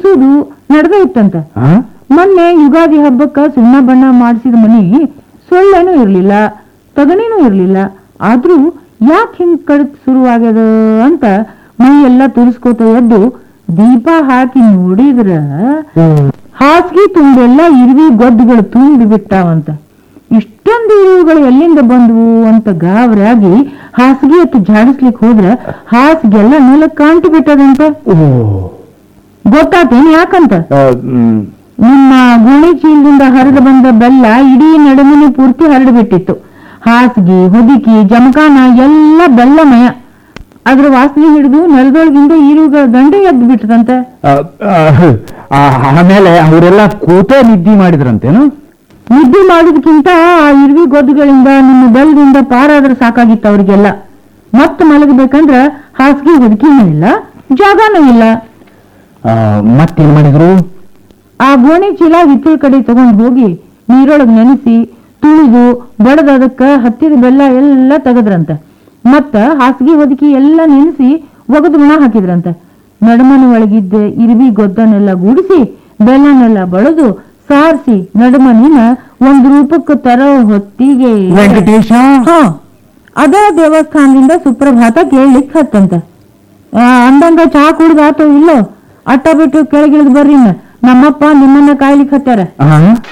ಕಟ್ಸುದು ನಡೆದೇ ಇತ್ತಂತ ಆ? ಮೊನ್ನೆ ಯುಗಾದಿ ಹಬ್ಬಕ್ಕ ಸುಣ್ಣ ಬಣ್ಣ ಮಾಡಿಸಿದ ಮನಿ ಸೊಳ್ಳೆನೂ ಇರ್ಲಿಲ್ಲ ತಗಣಿನೂ ಇರ್ಲಿಲ್ಲ ಆದ್ರೂ ಯಾಕೆ ಹಿಂಗ್ ಕಡತ್ ಶುರುವಾಗ್ಯದ ಅಂತ ಮೈ ಎಲ್ಲ ತುರಿಸ್ಕೋತ ಎದ್ದು ದೀಪ ಹಾಕಿ ನೋಡಿದ್ರ ಹಾಸಿಗೆ ತುಂಬೆಲ್ಲ ಇರುವಿ ಗೊದ್ದುಗಳು ತುಂಬಿ ಬಿಟ್ಟಾವಂತ ಇಷ್ಟೊಂದು ಇರುವುಗಳು ಎಲ್ಲಿಂದ ಬಂದ್ವು ಅಂತ ಗಾಬರಿಯಾಗಿ ಹಾಸಿಗೆ ಎತ್ತು ಜಾಡಿಸ್ಲಿಕ್ಕೆ ಹೋದ್ರ ಹಾಸಿಗೆಲ್ಲ ನೆಲಕ್ಕೆ ಕಾಂಟು ಬಿಟ್ಟದಂತ ಓ ಗೊತ್ತಾತೇನ್ ಯಾಕಂತ ಆ, ಮ್, ನಿಮ್ಮ ಗುಣಿ ಚೀಲದಿಂದ ಹರಿದು ಬಂದ ಬೆಲ್ಲ ಇಡೀ ನಡುಮನೆ ಪೂರ್ತಿ ಹರಡು ಬಿಟ್ಟಿತ್ತು ಹಾಸಿಗೆ ಹೊದಿಕೆ ಜಮಖಾನ ಎಲ್ಲ ಬೆಲ್ಲಮಯ ಅದ್ರ ವಾಸನೆ ಹಿಡಿದು ನೆಲದೊಳಗಿಂದ ಈರುಗಳ ದಂಡ ಎದ್ದು ಬಿಟ್ಟದಂತೆ ಆ, ಆ, ಆಮೇಲೆ ಅವರೆಲ್ಲ ಕೂತೇ ನಿದ್ದೆ ಮಾಡಿದ್ರಂತೇನು ನಿದ್ದೆ ಮಾಡೋದಕ್ಕಿಂತ ಆ ಇರುವಿ ಗೊದ್ದುಗಳಿಂದ ನಿಮ್ಮ ಬೆಲ್ಲದಿಂದ ಪಾರಾದ್ರೆ ಸಾಕಾಗಿತ್ತು ಅವ್ರಿಗೆಲ್ಲ ಮತ್ತೆ ಮಲಗಬೇಕಂದ್ರ ಹಾಸಿಗೆ ಹೊದಿಕೆನೂ ಇಲ್ಲ ಜಾಗನೂ ಇಲ್ಲ ಆ, ಮತ್ತೇನ್ ಮಾಡಿದ್ರು ಆ ಗೋಣಿ ಚೀಲ ಹಿತ್ತಲ ಕಡೆ ತಗೊಂಡ್ ಹೋಗಿ ನೀರೊಳಗ್ ನೆನೆಸಿ ತುಳಿದು ಬಡದ ಅದಕ್ಕ ಹತ್ತಿದ ಬೆಲ್ಲ ಎಲ್ಲ ತೆಗದ್ರಂತ ಮತ್ತ ಹಾಸಿಗೆ ಹೊದಿಕೆ ಎಲ್ಲ ನೆನೆಸಿ ಒಗದು ಗುಣ ಹಾಕಿದ್ರಂತ ನಡುಮನೆ ಒಳಗಿದ್ದ ಇರುವಿ ಗೊದ್ದನೆಲ್ಲ ಗೂಡಿಸಿ ಬೆಲ್ಲನೆಲ್ಲ ಬಡದು ಸಾರಿಸಿ ನಡುಮನಿನ ಒಂದ್ ರೂಪಕ್ಕೆ ತರೋ ಹೊತ್ತಿಗೆ ವೆಂಕಟೇಶ ಹಾ ಅದೇ ದೇವಸ್ಥಾನದಿಂದ ಸುಪ್ರಭಾತ ಕೇಳಲಿಕ್ಕೆ ಹತ್ತಂತ ಆ, ಅಂದಂಗ ಚಾ ಕುಡ್ದಾತೋ ಇಲ್ಲೋ ಅಟ್ಟ ಬಿಟ್ಟು ಕೆಳಗಿಳಿದು ಬರ್ರಿ ಇನ್ನ. ನಮ್ಮಪ್ಪ ನಿಮ್ಮನ್ನ ಕಾಯ್ಲಿಕ್ಕೆ ಹತ್ತಾರ ಆ?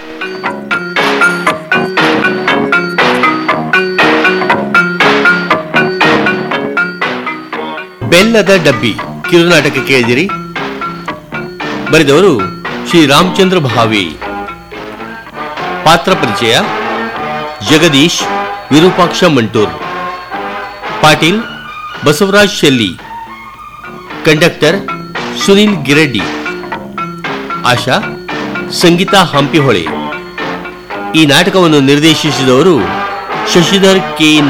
ಬೆಲ್ಲದ ಡಬ್ಬಿ ಕಿರುನಾಟಕ ಕೇಳಿದಿರಿ ಬರೆದವರು ಶ್ರೀ ರಾಮಚಂದ್ರ ಭಾವಿ ಪಾತ್ರ ಪರಿಚಯ ಜಗದೀಶ್ ವಿರೂಪಾಕ್ಷ ಮಂಟೂರ್ ಪಾಟೀಲ್ ಬಸವರಾಜ್ ಶೆಲ್ಲಿ ಕಂಡಕ್ಟರ್ ಸುನಿಲ್ ಗಿರೆಡ್ಡಿ ಆಶಾ ಸಂಗೀತಾ ಹಂಪಿಹೊಳೆ ಈ ನಾಟಕವನ್ನು ನಿರ್ದೇಶಿಸಿದವರು ಶಶಿಧರ್ ಕೆ